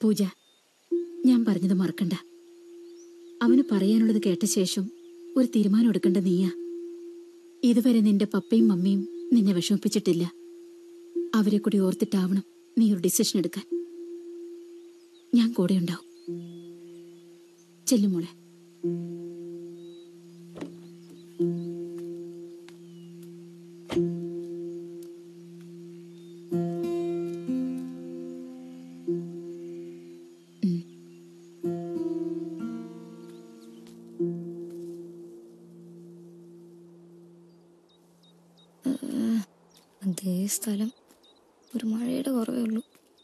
പൂജ ഞാൻ പറഞ്ഞത് മറക്കണ്ട അവന് പറയാനുള്ളത് കേട്ട ശേഷം ഒരു തീരുമാനം എടുക്കേണ്ട നീയാ ഇതുവരെ നിന്റെ പപ്പയും മമ്മിയും നിന്നെ വിഷമിപ്പിച്ചിട്ടില്ല അവരെ കൂടി ഓർത്തിട്ടാവണം നീ ഒരു ഡിസിഷൻ എടുക്കാൻ ഞാൻ കൂടെ ഉണ്ടാവും ചെല്ലുമോളെ അതേ സ്ഥലം ഒരു മഴയുടെ കുറവേ ഉള്ളൂ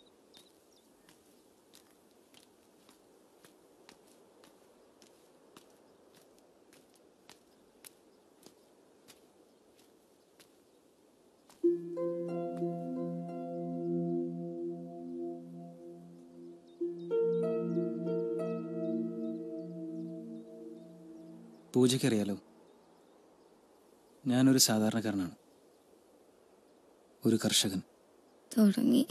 പൂജയ്ക്കറിയാലോ ഞാനൊരു സാധാരണക്കാരനാണ് ഒരു കർഷകൻ തുടങ്ങി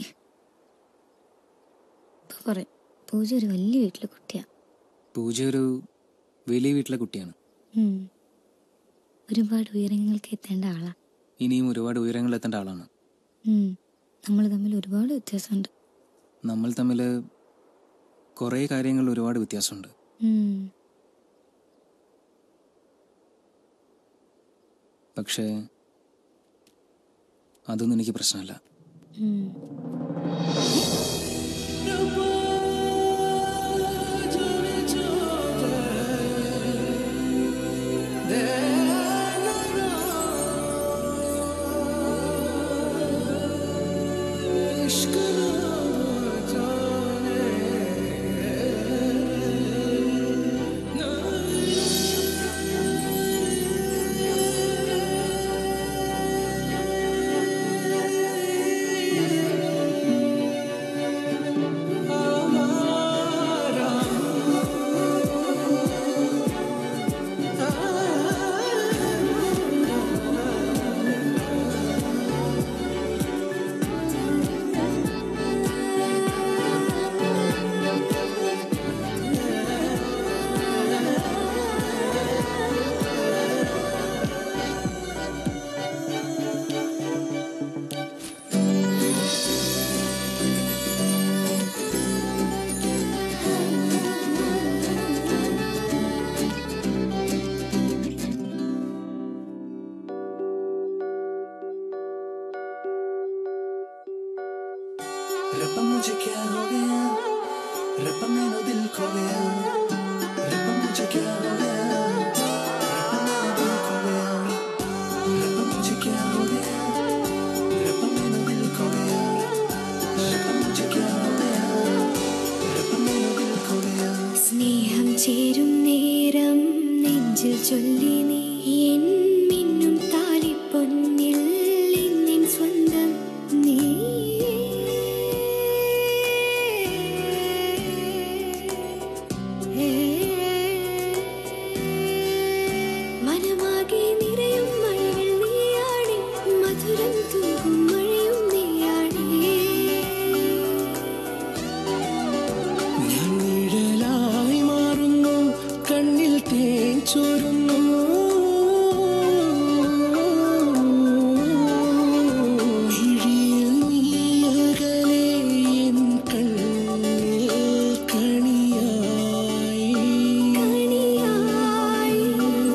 ഇപ്പൊ പറയും പൂജ ഒരു വലിയ വീട്ടിലെ കുട്ടിയാ പൂജ ഒരു വലിയ വീട്ടിലെ കുട്ടിയാണ് ഉം. ഒരുപാട് ഉയരങ്ങൾക്ക് എത്തേണ്ട ആളാ ഇനിയും ഒരുപാട് ഉയരങ്ങളിലെത്തേണ്ട ആളാണ് നമ്മൾ തമ്മിൽ ഒരുപാട് വ്യത്യാസമുണ്ട് നമ്മൾ തമ്മിൽ കുറേ കാര്യങ്ങളിൽ ഒരുപാട് വ്യത്യാസമുണ്ട് ഉം. പക്ഷേ അതൊന്നും എനിക്ക് പ്രശ്നമല്ല ഉം. रब्बा मुझे क्या हो गया रब्बा मैंने दिल खो गया रब्बा मुझे क्या हो गया